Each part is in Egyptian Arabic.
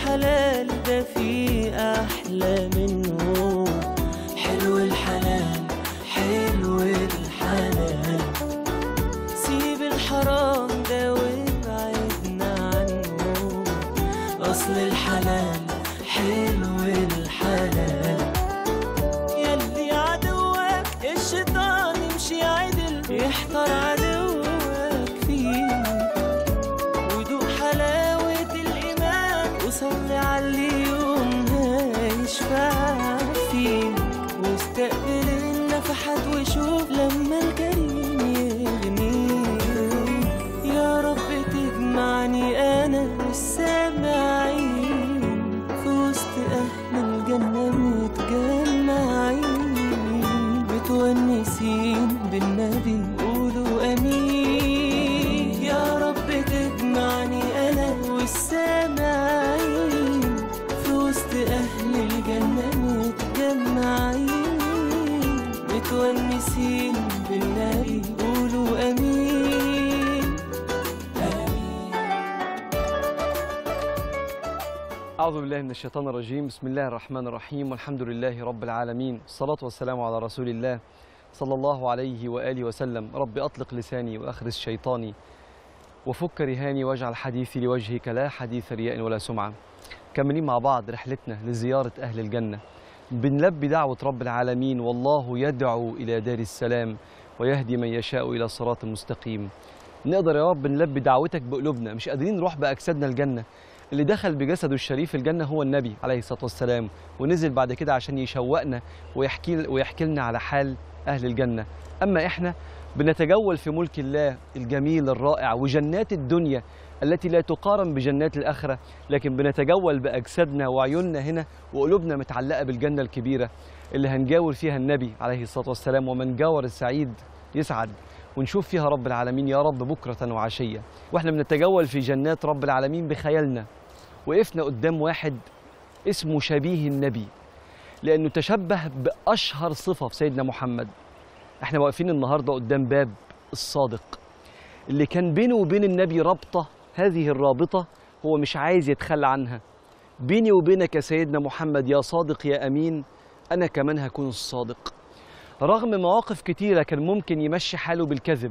الحلال ده فيه أحلى منه حلو الحلال حلو الحلال سيب الحرام ده وابعدنا عنه أصل الحلال حلو الحلال يلي عدوك الشيطان يمشي عدل يحتار عدوك فيه ودوق حلاوة الإيمان وصلي على اليوم هيشفع فيك واستقبل النفحات وشوف لما الكريم يغنيك يا رب تجمعني أنا والسامعين في وسط أهل الجنة متجمعين متونسين بالنبي قولوا أمين يا رب تجمعني أنا والسامعين في وسط أهل الجنة متجمعين متونسين بالنبي قولوا أمين آمين أعوذ بالله من الشيطان الرجيم بسم الله الرحمن الرحيم والحمد لله رب العالمين الصلاة والسلام على رسول الله صلى الله عليه وآله وسلم رب أطلق لساني وأخرس شيطاني وفك رهاني واجعل حديثي لوجهك لا حديث رياء ولا سمعة كملين مع بعض رحلتنا لزيارة أهل الجنة بنلبي دعوة رب العالمين والله يدعو إلى دار السلام ويهدي من يشاء إلى صراط مستقيم نقدر يا رب نلبي دعوتك بقلوبنا مش قادرين نروح بأجسادنا الجنة اللي دخل بجسده الشريف الجنة هو النبي عليه الصلاة والسلام ونزل بعد كده عشان يشوقنا ويحكي ويحكي لنا على حال أهل الجنة أما إحنا بنتجول في ملك الله الجميل الرائع وجنات الدنيا التي لا تقارن بجنات الآخرة لكن بنتجول بأجسادنا وعيوننا هنا وقلوبنا متعلقة بالجنة الكبيرة اللي هنجاور فيها النبي عليه الصلاة والسلام ومن جاور السعيد يسعد ونشوف فيها رب العالمين يا رب بكرة وعشية واحنا بنتجول في جنات رب العالمين بخيالنا وقفنا قدام واحد اسمه شبيه النبي لأنه تشبه بأشهر صفة في سيدنا محمد احنا واقفين النهاردة قدام باب الصادق اللي كان بينه وبين النبي رابطة هذه الرابطة هو مش عايز يتخلى عنها بيني وبينك يا سيدنا محمد يا صادق يا أمين أنا كمان هكون الصادق رغم مواقف كتيرة كان ممكن يمشي حاله بالكذب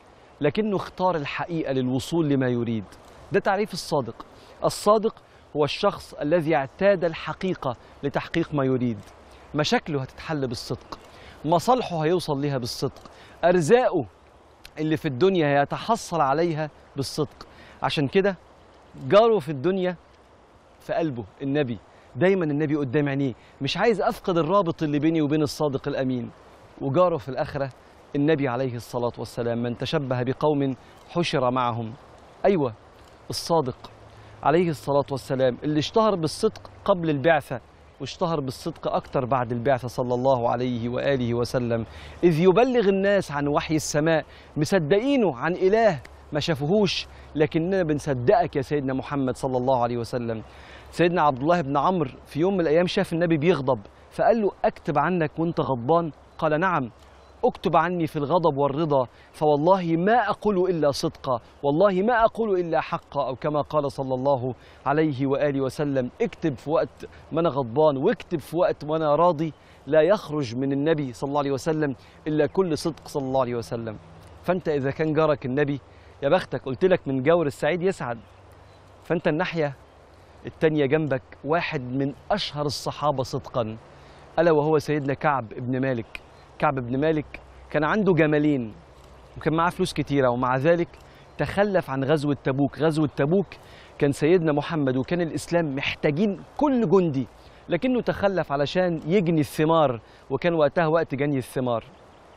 لكنه اختار الحقيقة للوصول لما يريد ده تعريف الصادق الصادق هو الشخص الذي اعتاد الحقيقة لتحقيق ما يريد مشاكله هتتحل بالصدق مصالحه هيوصل ليها بالصدق أرزاقه اللي في الدنيا هيتحصل عليها بالصدق عشان كده جاره في الدنيا في قلبه النبي دايما النبي قدام عينيه مش عايز افقد الرابط اللي بيني وبين الصادق الامين وجاره في الاخره النبي عليه الصلاه والسلام من تشبه بقوم حشر معهم ايوه الصادق عليه الصلاه والسلام اللي اشتهر بالصدق قبل البعثه واشتهر بالصدق اكتر بعد البعثه صلى الله عليه واله وسلم اذ يبلغ الناس عن وحي السماء مصدقينه عن اله ما شافوهوش لكننا بنصدقك يا سيدنا محمد صلى الله عليه وسلم سيدنا عبد الله بن عمرو في يوم من الايام شاف النبي بيغضب فقال له اكتب عنك وانت غضبان قال نعم اكتب عني في الغضب والرضا فوالله ما اقول الا صدقا والله ما اقول الا حقا او كما قال صلى الله عليه واله وسلم اكتب في وقت ما انا غضبان واكتب في وقت وانا راضي لا يخرج من النبي صلى الله عليه وسلم الا كل صدق صلى الله عليه وسلم فانت اذا كان جارك النبي يا بختك قلت لك من جور السعيد يسعد فانت الناحيه التانية جنبك واحد من أشهر الصحابة صدقا ألا وهو سيدنا كعب بن مالك كعب بن مالك كان عنده جمالين وكان معاه فلوس كتيرة ومع ذلك تخلف عن غزوة تبوك غزوة تبوك كان سيدنا محمد وكان الإسلام محتاجين كل جندي لكنه تخلف علشان يجني الثمار وكان وقتها وقت جني الثمار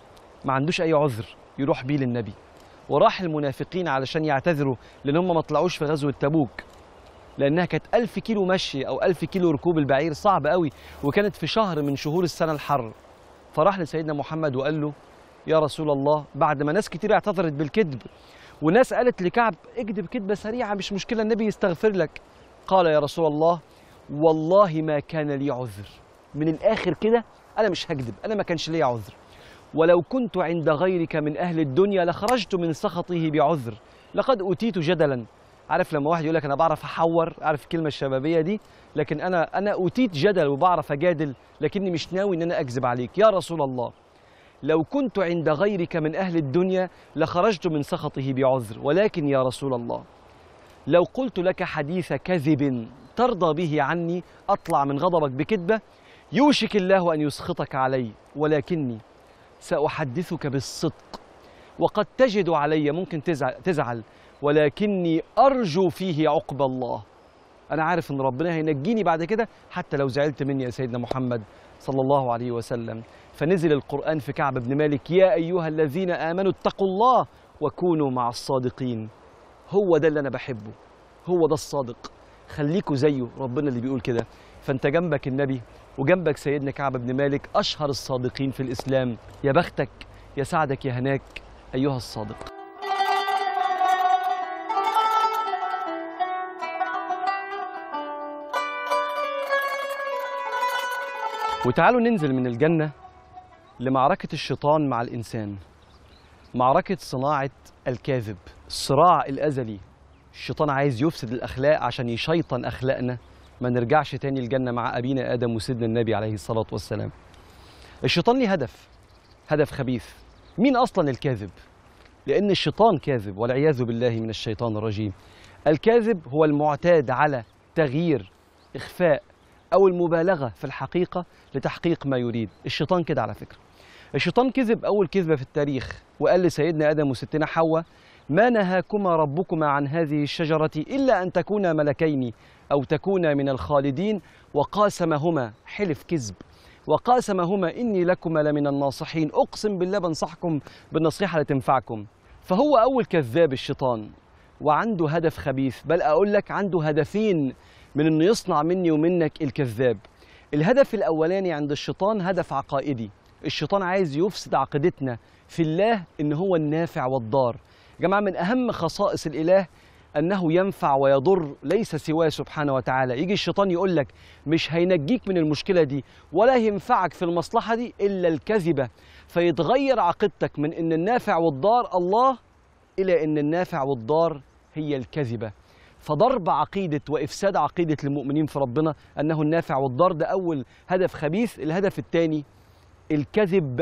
ما عندوش أي عذر يروح بيه للنبي وراح المنافقين علشان يعتذروا لأن هم ما طلعوش في غزوة تبوك لانها كانت ألف كيلو مشي او ألف كيلو ركوب البعير صعب قوي وكانت في شهر من شهور السنه الحر فراح لسيدنا محمد وقال له يا رسول الله بعد ما ناس كتير اعتذرت بالكذب وناس قالت لكعب اكذب كذبه سريعه مش مشكله النبي يستغفر لك قال يا رسول الله والله ما كان لي عذر من الاخر كده انا مش هكذب انا ما كانش لي عذر ولو كنت عند غيرك من اهل الدنيا لخرجت من سخطه بعذر لقد اوتيت جدلا عارف لما واحد يقول لك انا بعرف احور عارف الكلمه الشبابيه دي لكن انا انا اوتيت جدل وبعرف اجادل لكني مش ناوي ان انا اكذب عليك يا رسول الله لو كنت عند غيرك من اهل الدنيا لخرجت من سخطه بعذر ولكن يا رسول الله لو قلت لك حديث كذب ترضى به عني اطلع من غضبك بكذبه يوشك الله ان يسخطك علي ولكني ساحدثك بالصدق وقد تجد علي ممكن تزعل, تزعل ولكني ارجو فيه عقب الله انا عارف ان ربنا هينجيني بعد كده حتى لو زعلت مني يا سيدنا محمد صلى الله عليه وسلم فنزل القران في كعب بن مالك يا ايها الذين امنوا اتقوا الله وكونوا مع الصادقين هو ده اللي انا بحبه هو ده الصادق خليكوا زيه ربنا اللي بيقول كده فانت جنبك النبي وجنبك سيدنا كعب بن مالك اشهر الصادقين في الاسلام يا بختك يا سعدك يا هناك ايها الصادق وتعالوا ننزل من الجنة لمعركة الشيطان مع الإنسان معركة صناعة الكاذب الصراع الأزلي الشيطان عايز يفسد الأخلاق عشان يشيطن أخلاقنا ما نرجعش تاني الجنة مع أبينا آدم وسيدنا النبي عليه الصلاة والسلام الشيطان ليه هدف هدف خبيث مين أصلا الكاذب؟ لأن الشيطان كاذب والعياذ بالله من الشيطان الرجيم الكاذب هو المعتاد على تغيير إخفاء أو المبالغة في الحقيقة لتحقيق ما يريد الشيطان كده على فكرة الشيطان كذب أول كذبة في التاريخ وقال لسيدنا آدم وستنا حواء ما نهاكما ربكما عن هذه الشجرة إلا أن تكونا ملكين أو تكونا من الخالدين وقاسمهما حلف كذب وقاسمهما إني لكما لمن الناصحين أقسم بالله بنصحكم بالنصيحة اللي تنفعكم فهو أول كذاب الشيطان وعنده هدف خبيث بل أقول لك عنده هدفين من انه يصنع مني ومنك الكذاب الهدف الاولاني عند الشيطان هدف عقائدي الشيطان عايز يفسد عقيدتنا في الله ان هو النافع والضار يا جماعه من اهم خصائص الاله انه ينفع ويضر ليس سواه سبحانه وتعالى يجي الشيطان يقول لك مش هينجيك من المشكله دي ولا ينفعك في المصلحه دي الا الكذبه فيتغير عقيدتك من ان النافع والضار الله الى ان النافع والضار هي الكذبه فضرب عقيدة وإفساد عقيدة المؤمنين في ربنا أنه النافع والضار ده أول هدف خبيث الهدف الثاني الكذب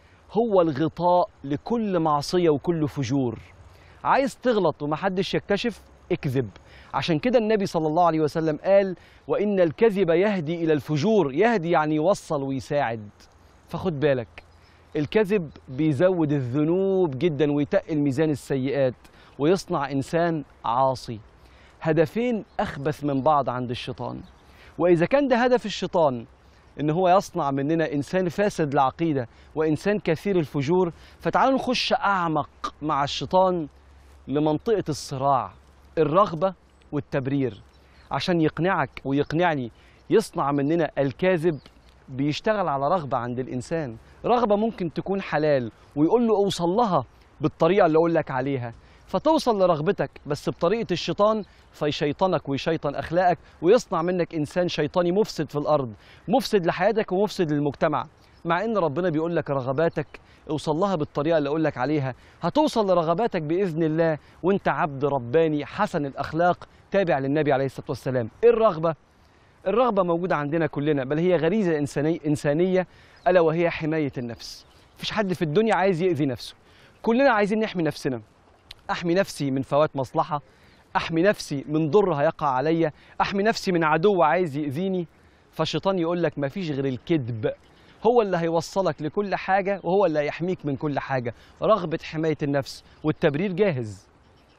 هو الغطاء لكل معصية وكل فجور عايز تغلط ومحدش يكتشف اكذب عشان كده النبي صلى الله عليه وسلم قال وإن الكذب يهدي إلى الفجور يهدي يعني يوصل ويساعد فخد بالك الكذب بيزود الذنوب جدا ويتقل ميزان السيئات ويصنع إنسان عاصي هدفين أخبث من بعض عند الشيطان وإذا كان ده هدف الشيطان إن هو يصنع مننا إنسان فاسد العقيدة وإنسان كثير الفجور فتعالوا نخش أعمق مع الشيطان لمنطقة الصراع الرغبة والتبرير عشان يقنعك ويقنعني يصنع مننا الكاذب بيشتغل على رغبة عند الإنسان رغبة ممكن تكون حلال ويقول له أوصل لها بالطريقة اللي أقول لك عليها فتوصل لرغبتك بس بطريقة الشيطان فيشيطنك ويشيطن أخلاقك ويصنع منك إنسان شيطاني مفسد في الأرض مفسد لحياتك ومفسد للمجتمع مع إن ربنا بيقول لك رغباتك اوصل لها بالطريقة اللي أقول لك عليها هتوصل لرغباتك بإذن الله وأنت عبد رباني حسن الأخلاق تابع للنبي عليه الصلاة والسلام إيه الرغبة؟ الرغبة موجودة عندنا كلنا بل هي غريزة إنسانية, إنسانية ألا وهي حماية النفس مفيش حد في الدنيا عايز يأذي نفسه كلنا عايزين نحمي نفسنا احمي نفسي من فوات مصلحه احمي نفسي من ضر هيقع عليا احمي نفسي من عدو عايز ياذيني فالشيطان يقول لك مفيش غير الكذب هو اللي هيوصلك لكل حاجه وهو اللي هيحميك من كل حاجه رغبه حمايه النفس والتبرير جاهز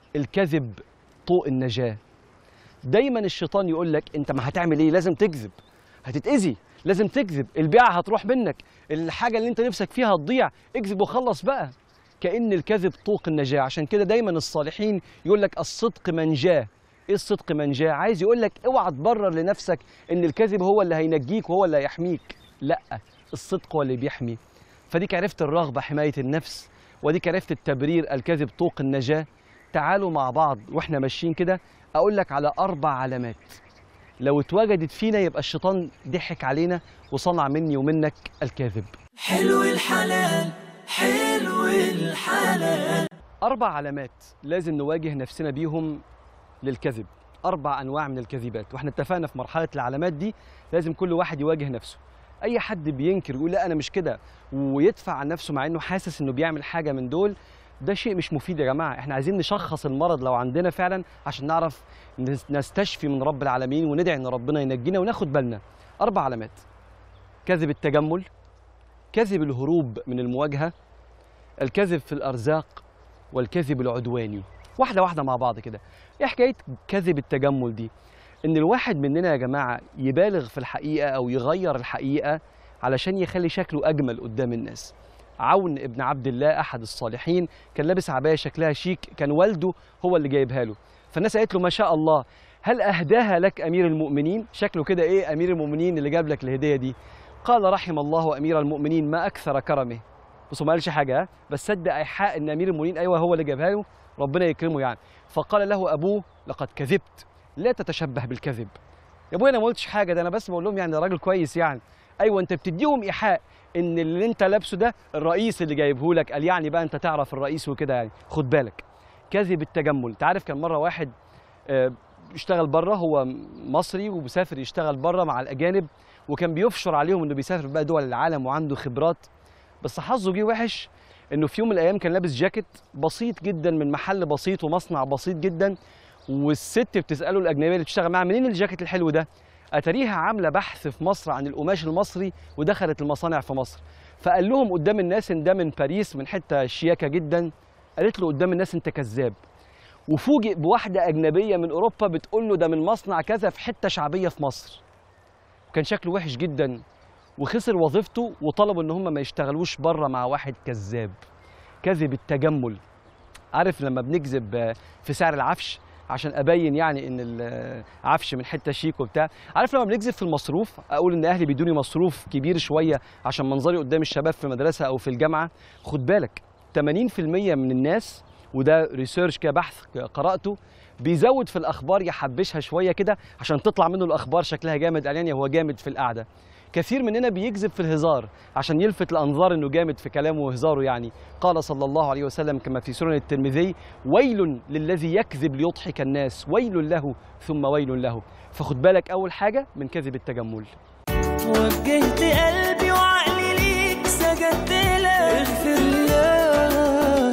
الكذب طوق النجاه دايما الشيطان يقول لك انت ما هتعمل ايه لازم تكذب هتتاذي لازم تكذب البيعه هتروح منك الحاجه اللي انت نفسك فيها هتضيع اكذب وخلص بقى كأن الكذب طوق النجاة عشان كده دايما الصالحين يقول لك الصدق منجاه ايه الصدق منجاه عايز يقول لك اوعى تبرر لنفسك ان الكذب هو اللي هينجيك وهو اللي هيحميك لا الصدق هو اللي بيحمي فديك عرفت الرغبة حماية النفس وديك عرفت التبرير الكذب طوق النجاة تعالوا مع بعض واحنا ماشيين كده اقول لك على اربع علامات لو اتوجدت فينا يبقى الشيطان ضحك علينا وصنع مني ومنك الكاذب حلو الحلال حلو الحلال أربع علامات لازم نواجه نفسنا بيهم للكذب اربع انواع من الكذبات واحنا اتفقنا في مرحله العلامات دي لازم كل واحد يواجه نفسه اي حد بينكر يقول لا انا مش كده ويدفع عن نفسه مع انه حاسس انه بيعمل حاجه من دول ده شيء مش مفيد يا جماعه احنا عايزين نشخص المرض لو عندنا فعلا عشان نعرف نس- نستشفي من رب العالمين وندعي ان ربنا ينجينا وناخد بالنا اربع علامات كذب التجمل كذب الهروب من المواجهه الكذب في الارزاق والكذب العدواني واحده واحده مع بعض كده ايه حكايه كذب التجمل دي ان الواحد مننا يا جماعه يبالغ في الحقيقه او يغير الحقيقه علشان يخلي شكله اجمل قدام الناس عون ابن عبد الله احد الصالحين كان لابس عبايه شكلها شيك كان والده هو اللي جايبها له فالناس قالت له ما شاء الله هل اهداها لك امير المؤمنين شكله كده ايه امير المؤمنين اللي جاب لك الهديه دي قال رحم الله امير المؤمنين ما اكثر كرمه بصوا ما قالش حاجه ها بس صدق ايحاء ان امير المؤمنين ايوه هو اللي جابها له ربنا يكرمه يعني فقال له ابوه لقد كذبت لا تتشبه بالكذب يا ابويا انا ما قلتش حاجه ده انا بس بقول لهم يعني ده راجل كويس يعني ايوه انت بتديهم ايحاء ان اللي انت لابسه ده الرئيس اللي جايبه لك قال يعني بقى انت تعرف الرئيس وكده يعني خد بالك كذب التجمل انت عارف كان مره واحد آه، اشتغل بره هو مصري وبيسافر يشتغل بره مع الاجانب وكان بيفشر عليهم انه بيسافر بقى دول العالم وعنده خبرات بس حظه جه وحش انه في يوم من الايام كان لابس جاكيت بسيط جدا من محل بسيط ومصنع بسيط جدا والست بتساله الاجنبيه اللي بتشتغل معاها منين الجاكيت الحلو ده اتاريها عامله بحث في مصر عن القماش المصري ودخلت المصانع في مصر فقال لهم قدام الناس ان ده من باريس من حته شياكه جدا قالت له قدام الناس انت كذاب وفوجئ بواحده اجنبيه من اوروبا بتقول له ده من مصنع كذا في حته شعبيه في مصر وكان شكله وحش جدا وخسر وظيفته وطلبوا ان هم ما يشتغلوش بره مع واحد كذاب كذب التجمل عارف لما بنكذب آه، في سعر العفش عشان ابين يعني ان العفش من حته شيك وبتاع عارف لما بنكذب في المصروف اقول ان اهلي بيدوني مصروف كبير شويه عشان منظري قدام الشباب في مدرسه او في الجامعه خد بالك 80% من الناس وده ريسيرش كده بحث قراته بيزود في الاخبار يحبشها شويه كده عشان تطلع منه الاخبار شكلها جامد قال يعني هو جامد في القعده كثير مننا بيكذب في الهزار عشان يلفت الانظار انه جامد في كلامه وهزاره يعني قال صلى الله عليه وسلم كما في سنن الترمذي ويل للذي يكذب ليضحك الناس ويل له ثم ويل له فخد بالك اول حاجه من كذب التجمل وجهت قلبي وعقلي ليك سجدت لك اغفر لي يا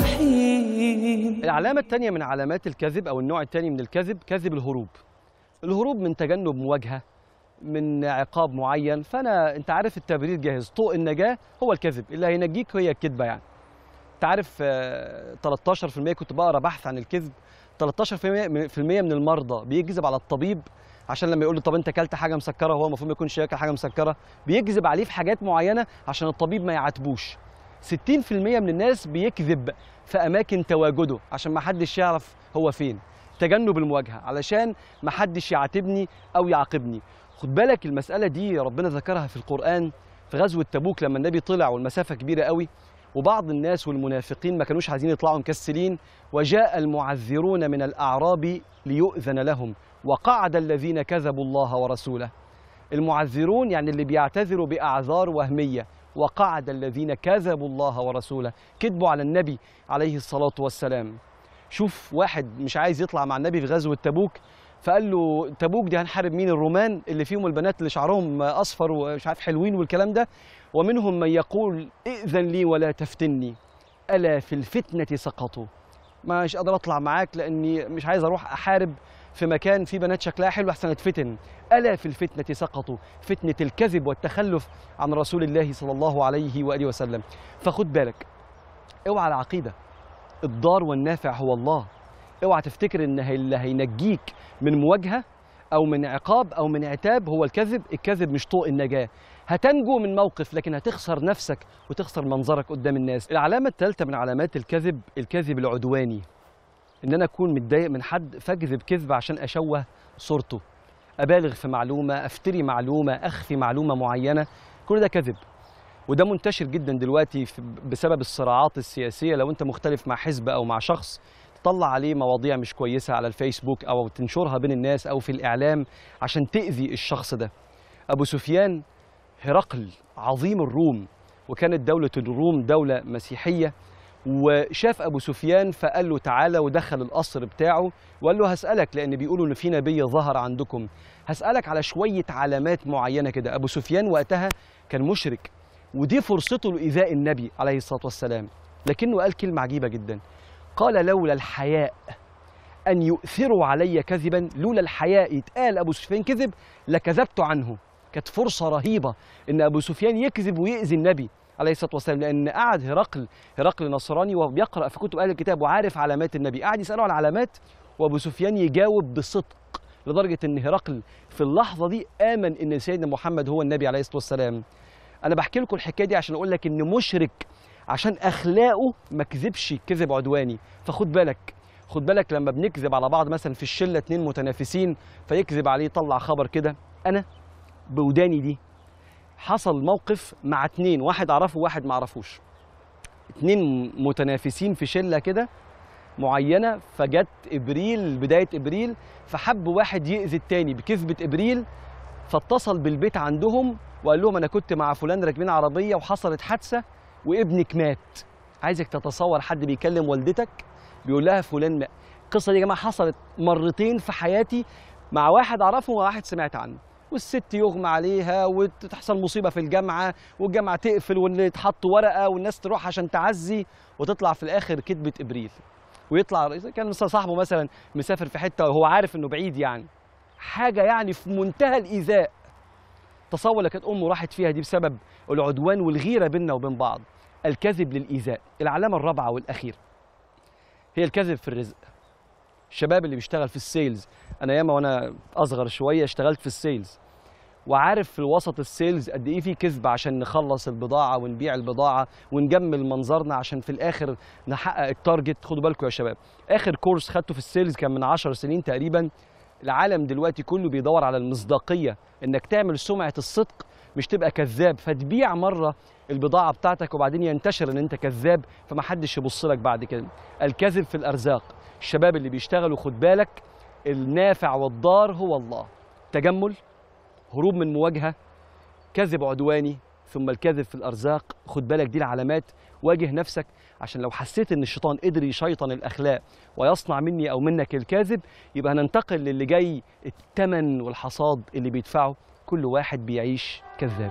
رحيم العلامة الثانية من علامات الكذب أو النوع الثاني من الكذب كذب الهروب. الهروب من تجنب مواجهة من عقاب معين فأنا أنت عارف التبرير جاهز طوق النجاة هو الكذب اللي هينجيك هي الكذبة يعني. أنت عارف آه، 13% كنت بقرا بحث عن الكذب 13% من في المية من المرضى بيكذب على الطبيب عشان لما يقول له طب انت اكلت حاجه مسكره وهو المفروض ما يكونش ياكل حاجه مسكره بيكذب عليه في حاجات معينه عشان الطبيب ما يعاتبوش 60% من الناس بيكذب في اماكن تواجده عشان ما حدش يعرف هو فين تجنب المواجهه علشان ما حدش يعاتبني او يعاقبني خد بالك المساله دي ربنا ذكرها في القران في غزوه تبوك لما النبي طلع والمسافه كبيره قوي وبعض الناس والمنافقين ما كانوش عايزين يطلعوا مكسلين وجاء المعذرون من الاعراب ليؤذن لهم وقعد الذين كذبوا الله ورسوله المعذرون يعني اللي بيعتذروا باعذار وهميه وقعد الذين كذبوا الله ورسوله كذبوا على النبي عليه الصلاه والسلام شوف واحد مش عايز يطلع مع النبي في غزوه تبوك فقال له تبوك دي هنحارب مين الرومان اللي فيهم البنات اللي شعرهم اصفر ومش عارف حلوين والكلام ده ومنهم من يقول ائذن لي ولا تفتني الا في الفتنه سقطوا مش قادر اطلع معاك لاني مش عايز اروح احارب في مكان فيه بنات شكلها حلو احسن اتفتن الا في الفتنه سقطوا فتنه الكذب والتخلف عن رسول الله صلى الله عليه واله وسلم فخد بالك اوعى العقيده الضار والنافع هو الله اوعى تفتكر ان هي- اللي هينجيك من مواجهه او من عقاب او من عتاب هو الكذب الكذب مش طوق النجاه هتنجو من موقف لكن هتخسر نفسك وتخسر منظرك قدام الناس العلامه الثالثه من علامات الكذب الكذب العدواني ان انا اكون متضايق من حد فاكذب كذب عشان اشوه صورته ابالغ في معلومه افتري معلومه اخفي معلومه معينه كل ده كذب وده منتشر جدا دلوقتي في- بسبب الصراعات السياسيه لو انت مختلف مع حزب او مع شخص تطلع عليه مواضيع مش كويسه على الفيسبوك او تنشرها بين الناس او في الاعلام عشان تاذي الشخص ده ابو سفيان هرقل عظيم الروم وكانت دوله الروم دوله مسيحيه وشاف ابو سفيان فقال له تعالى ودخل القصر بتاعه وقال له هسالك لان بيقولوا ان في نبي ظهر عندكم هسالك على شويه علامات معينه كده ابو سفيان وقتها كان مشرك ودي فرصته لايذاء النبي عليه الصلاه والسلام لكنه قال كلمه عجيبه جدا قال لولا الحياء ان يؤثروا علي كذبا لولا الحياء يتقال ابو سفيان كذب لكذبت عنه كانت فرصه رهيبه ان ابو سفيان يكذب ويؤذي النبي عليه الصلاه والسلام لان قعد هرقل هرقل نصراني وبيقرا في كتب اهل الكتاب وعارف علامات النبي قعد يساله على العلامات وابو سفيان يجاوب بصدق لدرجه ان هرقل في اللحظه دي امن ان سيدنا محمد هو النبي عليه الصلاه والسلام انا بحكي لكم الحكايه دي عشان اقول لك ان مشرك عشان اخلاقه ما كذبش كذب عدواني فخد بالك خد بالك لما بنكذب على بعض مثلا في الشله اتنين متنافسين فيكذب عليه يطلع خبر كده انا بوداني دي حصل موقف مع اتنين واحد اعرفه وواحد ما اعرفوش اتنين متنافسين في شله كده معينه فجت ابريل بدايه ابريل فحب واحد يأذي التاني بكذبه ابريل فاتصل بالبيت عندهم وقال لهم انا كنت مع فلان راكبين عربيه وحصلت حادثه وابنك مات عايزك تتصور حد بيكلم والدتك بيقول لها فلان مات القصه دي يا جماعه حصلت مرتين في حياتي مع واحد اعرفه وواحد سمعت عنه والست يغمى عليها وتحصل مصيبه في الجامعه والجامعه تقفل واللي يتحط ورقه والناس تروح عشان تعزي وتطلع في الاخر كذبه ابريل ويطلع إذا كان مثلا صاحبه مثلا مسافر في حته وهو عارف انه بعيد يعني حاجه يعني في منتهى الايذاء تصور لو كانت امه راحت فيها دي بسبب العدوان والغيره بيننا وبين بعض الكذب للايذاء العلامه الرابعه والاخيره هي الكذب في الرزق الشباب اللي بيشتغل في السيلز انا ياما وانا اصغر شويه اشتغلت في السيلز وعارف في وسط السيلز قد ايه في كذب عشان نخلص البضاعه ونبيع البضاعه ونجمل منظرنا عشان في الاخر نحقق التارجت خدوا بالكم يا شباب اخر كورس خدته في السيلز كان من 10 سنين تقريبا العالم دلوقتي كله بيدور على المصداقيه انك تعمل سمعه الصدق مش تبقى كذاب فتبيع مره البضاعه بتاعتك وبعدين ينتشر ان انت كذاب فمحدش يبص لك بعد كده الكذب في الارزاق الشباب اللي بيشتغلوا خد بالك النافع والضار هو الله تجمل هروب من مواجهه كذب عدواني ثم الكذب في الارزاق خد بالك دي العلامات واجه نفسك عشان لو حسيت ان الشيطان قدر يشيطن الاخلاق ويصنع مني او منك الكاذب يبقى هننتقل للي جاي الثمن والحصاد اللي بيدفعه كل واحد بيعيش كذاب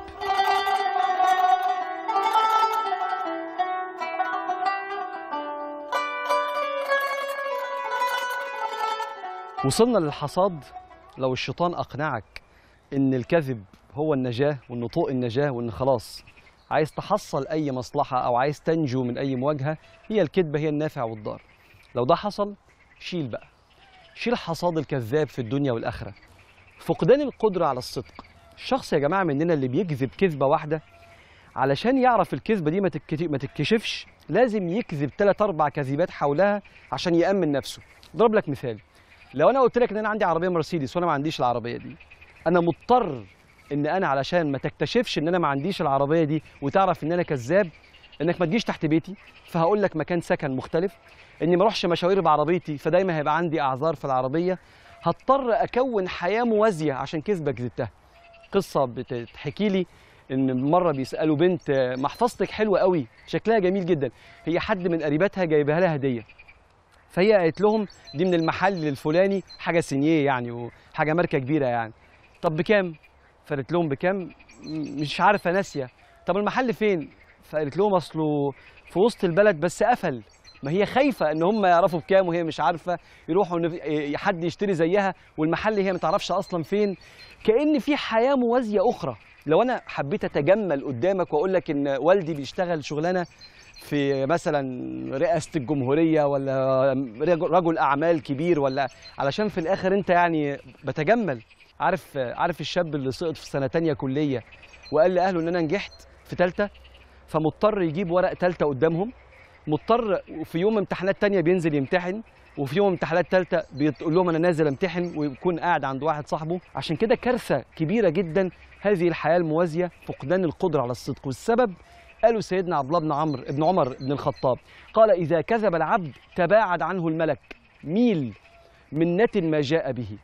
وصلنا للحصاد لو الشيطان اقنعك ان الكذب هو النجاه وان طوق النجاه وان خلاص عايز تحصل اي مصلحه او عايز تنجو من اي مواجهه هي الكذبه هي النافع والضار لو ده حصل شيل بقى شيل حصاد الكذاب في الدنيا والاخره فقدان القدره على الصدق الشخص يا جماعه مننا اللي بيكذب كذبه واحده علشان يعرف الكذبه دي ما تتكت- ما تتكشفش لازم يكذب ثلاث اربع كذبات حولها عشان يامن نفسه اضرب لك مثال لو انا قلت لك ان انا عندي عربيه مرسيدس وانا ما عنديش العربيه دي انا مضطر ان انا علشان ما تكتشفش ان انا ما عنديش العربيه دي وتعرف ان انا كذاب انك ما تجيش تحت بيتي فهقول لك مكان سكن مختلف اني ما اروحش مشاوير بعربيتي فدايما هيبقى عندي اعذار في العربيه هضطر اكون حياه موازيه عشان كذبه كذبتها قصه بتحكي لي ان مره بيسالوا بنت آه، محفظتك حلوه قوي شكلها جميل جدا هي حد من قريباتها جايبها لها هديه فهي قالت لهم دي من المحل الفلاني حاجه سينيه يعني وحاجه ماركه كبيره يعني طب بكام فقالت لهم بكام م- مش عارفه ناسيه طب المحل فين فقالت لهم اصله في وسط البلد بس قفل ما هي خايفه ان هم يعرفوا بكام وهي مش عارفه يروحوا إن في- حد يشتري زيها والمحل هي ما تعرفش اصلا فين كان في حياه موازيه اخرى لو انا حبيت اتجمل قدامك واقول لك ان والدي بيشتغل شغلانه في مثلا رئاسه الجمهوريه ولا رجل رجل اعمال كبير ولا علشان في الاخر انت يعني بتجمل عارف عارف الشاب اللي سقط في سنه تانية كليه وقال لاهله ان انا نجحت في ثالثه فمضطر يجيب ورق ثالثه قدامهم مضطر في يوم امتحانات تانية بينزل يمتحن وفي يوم امتحانات ثالثه بيقول لهم انا نازل امتحن ويكون قاعد عند واحد صاحبه عشان كده كارثه كبيره جدا هذه الحياه الموازيه فقدان القدره على الصدق والسبب قالوا سيدنا عبد الله بن عمرو بن عمر بن الخطاب قال اذا كذب العبد تباعد عنه الملك ميل منة ما جاء به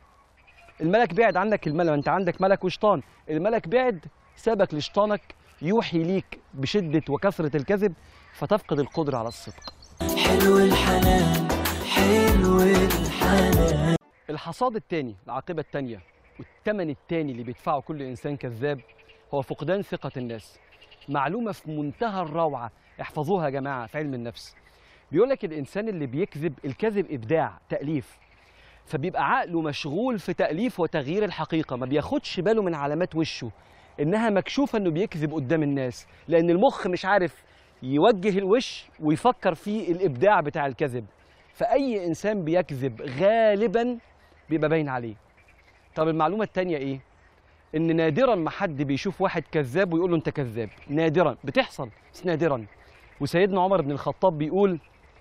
الملك بعد عنك الملك انت عندك ملك وشيطان الملك بعد سابك لشيطانك يوحي ليك بشدة وكثرة الكذب فتفقد القدرة على الصدق حلو الحنان حلو الحنان الحصاد الثاني العاقبة الثانية والثمن الثاني اللي بيدفعه كل إنسان كذاب هو فقدان ثقة الناس معلومة في منتهى الروعة احفظوها يا جماعة في علم النفس بيقول لك الإنسان اللي بيكذب الكذب إبداع تأليف فبيبقى عقله مشغول في تأليف وتغيير الحقيقة ما بياخدش باله من علامات وشه إنها مكشوفة إنه بيكذب قدام الناس لأن المخ مش عارف يوجه الوش ويفكر في الإبداع بتاع الكذب فأي إنسان بيكذب غالبا بيبقى باين عليه طب المعلومة التانية إيه؟ إن نادرا ما حد بيشوف واحد كذاب ويقول له أنت كذاب نادرا بتحصل بس نادرا وسيدنا عمر بن الخطاب بيقول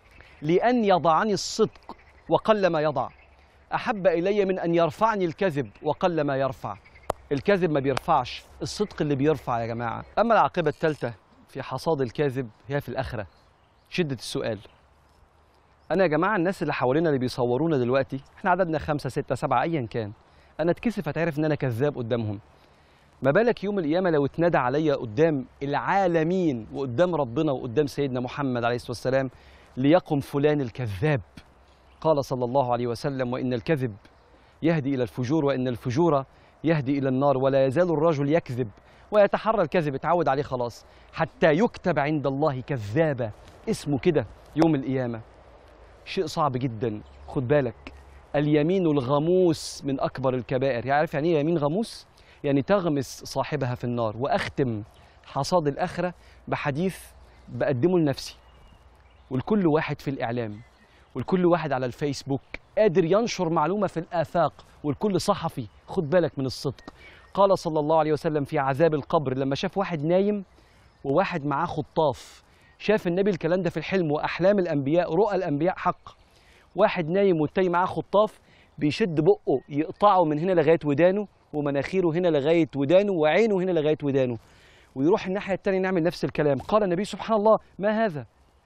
لأن يضعني الصدق وقل ما يضع أحب إلي من أن يرفعني الكذب وقل ما يرفع الكذب ما بيرفعش الصدق اللي بيرفع يا جماعة أما العاقبة الثالثة في حصاد الكاذب هي في الآخرة شدة السؤال أنا يا جماعة الناس اللي حوالينا اللي بيصورونا دلوقتي إحنا عددنا خمسة ستة سبعة أيا كان أنا اتكسف أتعرف إن أنا كذاب قدامهم ما بالك يوم القيامة لو اتنادى عليا قدام العالمين وقدام ربنا وقدام سيدنا محمد عليه الصلاة والسلام ليقم فلان الكذاب قال صلى الله عليه وسلم وإن الكذب يهدي إلى الفجور وإن الفجور يهدي إلى النار ولا يزال الرجل يكذب ويتحرى الكذب اتعود عليه خلاص حتى يكتب عند الله كذابا اسمه كده يوم القيامة شيء صعب جدا خد بالك اليمين الغموس من أكبر الكبائر يعرف يعني ايه يمين غموس؟ يعني تغمس صاحبها في النار وأختم حصاد الآخرة بحديث بقدمه لنفسي ولكل واحد في الإعلام والكل واحد على الفيسبوك قادر ينشر معلومة في الآفاق والكل صحفي خد بالك من الصدق قال صلى الله عليه وسلم في عذاب القبر لما شاف واحد نايم وواحد معاه خطاف شاف النبي الكلام ده في الحلم وأحلام الأنبياء رؤى الأنبياء حق واحد نايم والتاني معاه خطاف بيشد بقه يقطعه من هنا لغاية ودانه ومناخيره هنا لغاية ودانه وعينه هنا لغاية ودانه ويروح الناحية التانية نعمل نفس الكلام قال النبي سبحان الله ما هذا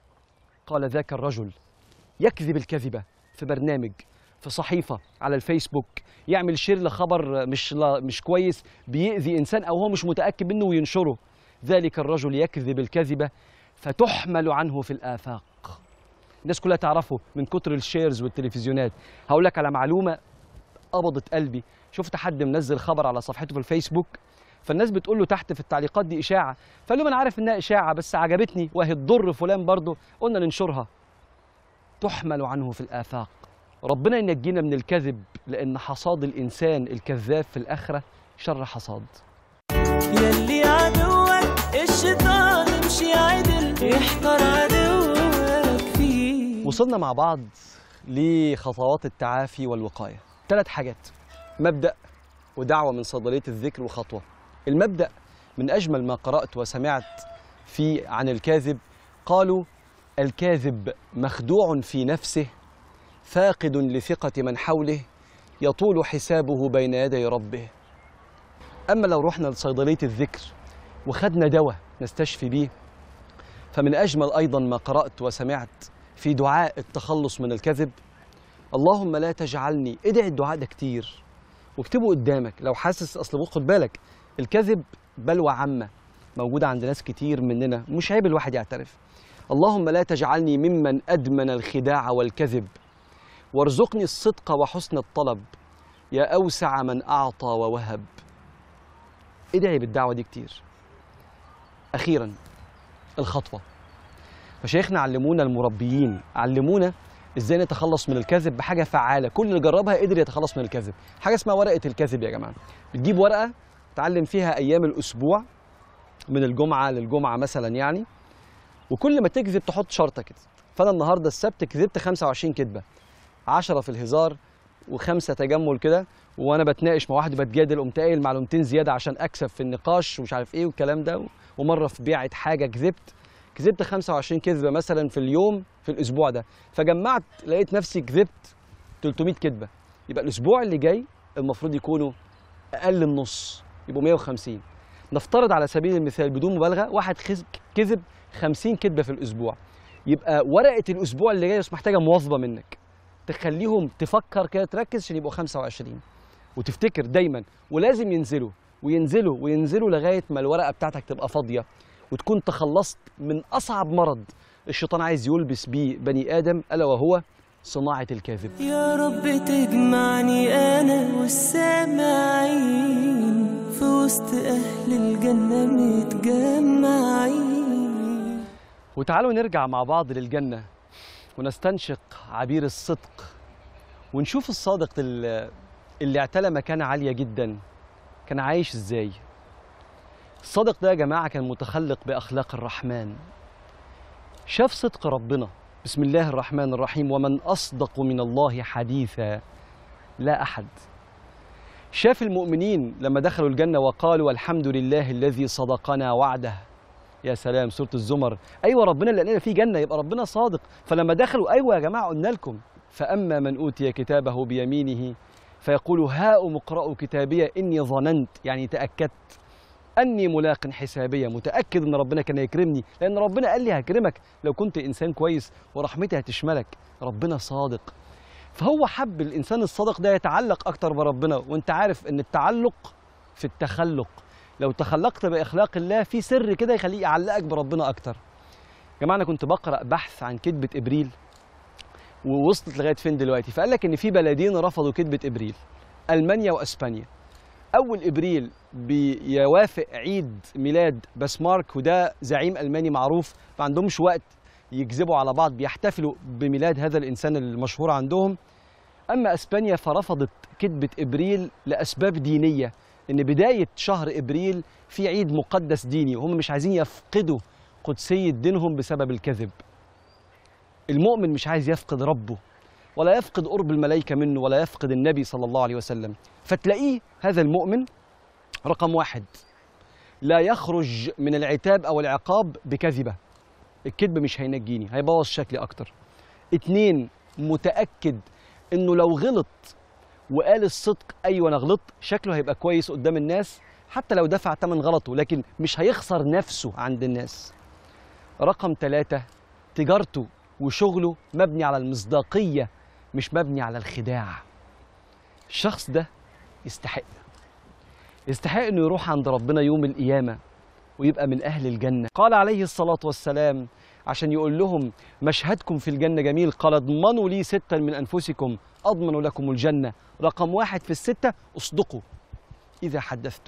قال ذاك الرجل يكذب الكذبة في برنامج في صحيفة على الفيسبوك يعمل شير لخبر مش لا مش كويس بيأذي إنسان أو هو مش متأكد منه وينشره ذلك الرجل يكذب الكذبة فتحمل عنه في الآفاق الناس كلها تعرفه من كتر الشيرز والتلفزيونات هقول لك على معلومة قبضت قلبي شفت حد منزل خبر على صفحته في الفيسبوك فالناس بتقول له تحت في التعليقات دي إشاعة فقال لهم أنا عارف إنها إشاعة بس عجبتني وهي تضر فلان برضه قلنا ننشرها تحمل عنه في الآفاق ربنا ينجينا من الكذب لأن حصاد الإنسان الكذاب في الآخرة شر حصاد يلي عدوك الشيطان يمشي عدل يحقر عدوك فيه وصلنا مع بعض لخطوات التعافي والوقاية ثلاث حاجات مبدأ ودعوة من صيدلية الذكر وخطوة المبدأ من أجمل ما قرأت وسمعت في عن الكاذب قالوا الكاذب مخدوع في نفسه فاقد لثقة من حوله يطول حسابه بين يدي ربه أما لو رحنا لصيدلية الذكر وخدنا دواء نستشفي بيه فمن أجمل أيضا ما قرأت وسمعت في دعاء التخلص من الكذب اللهم لا تجعلني ادعي الدعاء ده كتير واكتبه قدامك لو حاسس اصل بص خد بالك الكذب بلوى عامه موجوده عند ناس كتير مننا مش عيب الواحد يعترف اللهم لا تجعلني ممن ادمن الخداع والكذب وارزقني الصدق وحسن الطلب يا اوسع من اعطى ووهب ادعي بالدعوه دي كتير اخيرا الخطوه مشايخنا علمونا المربيين علمونا ازاي نتخلص من الكذب بحاجه فعاله كل اللي جربها قدر يتخلص من الكذب حاجه اسمها ورقه الكذب يا جماعه بتجيب ورقه تعلم فيها ايام الاسبوع من الجمعه للجمعه مثلا يعني وكل ما تكذب تحط شرطه كده فانا النهارده السبت كذبت 25 كذبه 10 في الهزار وخمسه تجمل كده وانا بتناقش مع واحد بتجادل قمت قايل معلومتين زياده عشان اكسب في النقاش ومش عارف ايه والكلام ده ومره في بيعه حاجه كذبت كذبت 25 كذبه مثلا في اليوم في الاسبوع ده فجمعت لقيت نفسي كذبت 300 كذبه يبقى الاسبوع اللي جاي المفروض يكونوا اقل النص يبقوا 150 نفترض على سبيل المثال بدون مبالغه واحد خز- كذب 50 كذبه في الاسبوع يبقى ورقه الاسبوع اللي جاي بس محتاجه مواظبه منك تخليهم تفكر كده تركز عشان يبقوا 25 وتفتكر دايما ولازم ينزلوا وينزلوا وينزلوا لغايه ما الورقه بتاعتك تبقى فاضيه وتكون تخلصت من اصعب مرض الشيطان عايز يلبس بيه بني ادم الا وهو صناعه الكذب يا رب تجمعني أنا والسامعين في وسط أهل الجنة متجمعين وتعالوا نرجع مع بعض للجنة ونستنشق عبير الصدق ونشوف الصادق ال- اللي اعتلى مكانة عالية جدا كان عايش ازاي الصادق ده يا جماعة كان متخلق بأخلاق الرحمن شاف صدق ربنا بسم الله الرحمن الرحيم ومن أصدق من الله حديثا لا أحد شاف المؤمنين لما دخلوا الجنة وقالوا الحمد لله الذي صدقنا وعده يا سلام سورة الزمر أيوة ربنا اللي لقينا فيه جنة يبقى ربنا صادق فلما دخلوا أيوة يا جماعة قلنا لكم فأما من أوتي كتابه بيمينه فيقول هاؤم اقرأوا كتابي إني ظننت يعني تأكدت أني ملاق حسابية متأكد إن ربنا كان يكرمني لأن ربنا قال لي هكرمك لو كنت إنسان كويس ورحمتي هتشملك ربنا صادق فهو حب الإنسان الصادق ده يتعلق أكتر بربنا وأنت عارف إن التعلق في التخلق لو تخلقت بإخلاق الله في سر كده يخليه يعلقك بربنا أكتر يا جماعة أنا كنت بقرأ بحث عن كذبة إبريل ووصلت لغاية فين دلوقتي فقال لك إن في بلدين رفضوا كذبة إبريل ألمانيا وأسبانيا أول إبريل بيوافق عيد ميلاد بسمارك وده زعيم ألماني معروف ما عندهمش وقت يكذبوا على بعض بيحتفلوا بميلاد هذا الإنسان المشهور عندهم أما أسبانيا فرفضت كذبة إبريل لأسباب دينية إن بداية شهر إبريل في عيد مقدس ديني وهم مش عايزين يفقدوا قدسية دينهم بسبب الكذب المؤمن مش عايز يفقد ربه ولا يفقد قرب الملائكة منه ولا يفقد النبي صلى الله عليه وسلم فتلاقيه هذا المؤمن رقم واحد لا يخرج من العتاب أو العقاب بكذبة الكذب مش هينجيني هيبوظ شكلي أكتر اتنين متأكد إنه لو غلط وقال الصدق أيوة أنا غلطت شكله هيبقى كويس قدام الناس حتى لو دفع تمن غلطه لكن مش هيخسر نفسه عند الناس رقم ثلاثة تجارته وشغله مبني على المصداقية مش مبني على الخداع الشخص ده يستحق يستحق انه يروح عند ربنا يوم القيامة ويبقى من أهل الجنة قال عليه الصلاة والسلام عشان يقول لهم مشهدكم في الجنة جميل قال اضمنوا لي ستا من أنفسكم أضمن لكم الجنة رقم واحد في الستة اصدقوا إذا حدثتم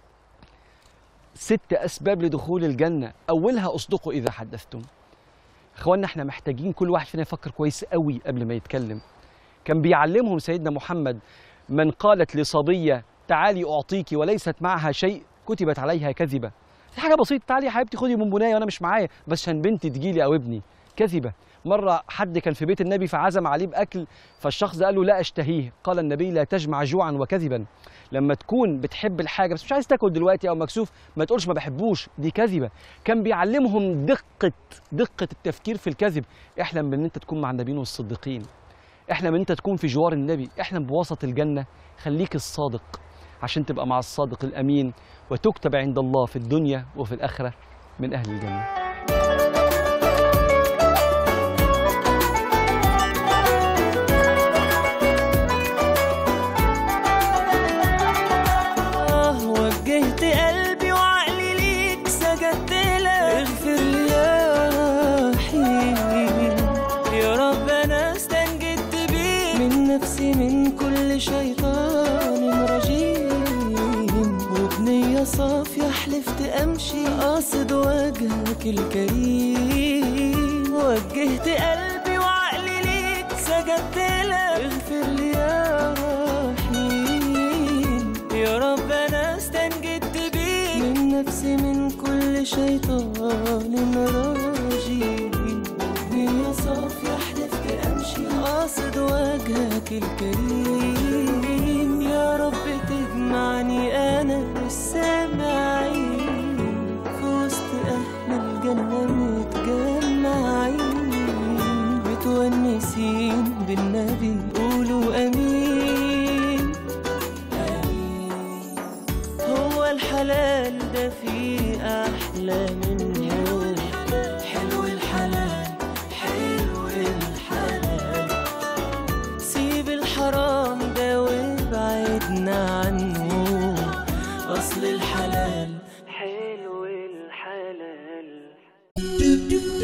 ست أسباب لدخول الجنة أولها اصدقوا إذا حدثتم اخوانا احنا محتاجين كل واحد فينا يفكر كويس قوي قبل ما يتكلم كان بيعلمهم سيدنا محمد من قالت لصبية تعالي أعطيك وليست معها شيء كتبت عليها كذبة دي حاجة بسيطة تعالي يا حبيبتي خدي بونبونايه وأنا مش معايا بس عشان بنتي تجيلي أو ابني كذبة مرة حد كان في بيت النبي فعزم عليه بأكل فالشخص ده قال له لا أشتهيه قال النبي لا تجمع جوعا وكذبا لما تكون بتحب الحاجة بس مش عايز تاكل دلوقتي أو مكسوف ما تقولش ما بحبوش دي كذبة كان بيعلمهم دقة دقة التفكير في الكذب احلم بأن أنت تكون مع النبيين والصديقين احلم أن أنت تكون في جوار النبي احلم بوسط الجنة خليك الصادق عشان تبقى مع الصادق الأمين وتكتب عند الله في الدنيا وفي الآخرة من أهل الجنة آه وجهت قلبي وعقلي ليك سجدت لك اغفر لي يا رحيم يا رب انا استنجدت بيك من نفسي من كل شيطان رجيم وبنية صافية حلفت امشي قاصد وجهك الكريم وجهت قلبي وعقلي ليك سجدت لك اغفر لي يا رحيم يا رب انا استنجدت بيك من نفسي من كل شيطان رجيم نية صافية حلفت امشي قاصد وجهك الكريم يا رب تجمعني انا والسامعين في وسط اهل الجنة متجمعين متونسين بالنبي قولوا امين هو الحلال ده فيه أحلى منه حلو الحلال حلو الحلال سيب الحرام ده وابعدنا عنه أصل الحلال حلو الحلال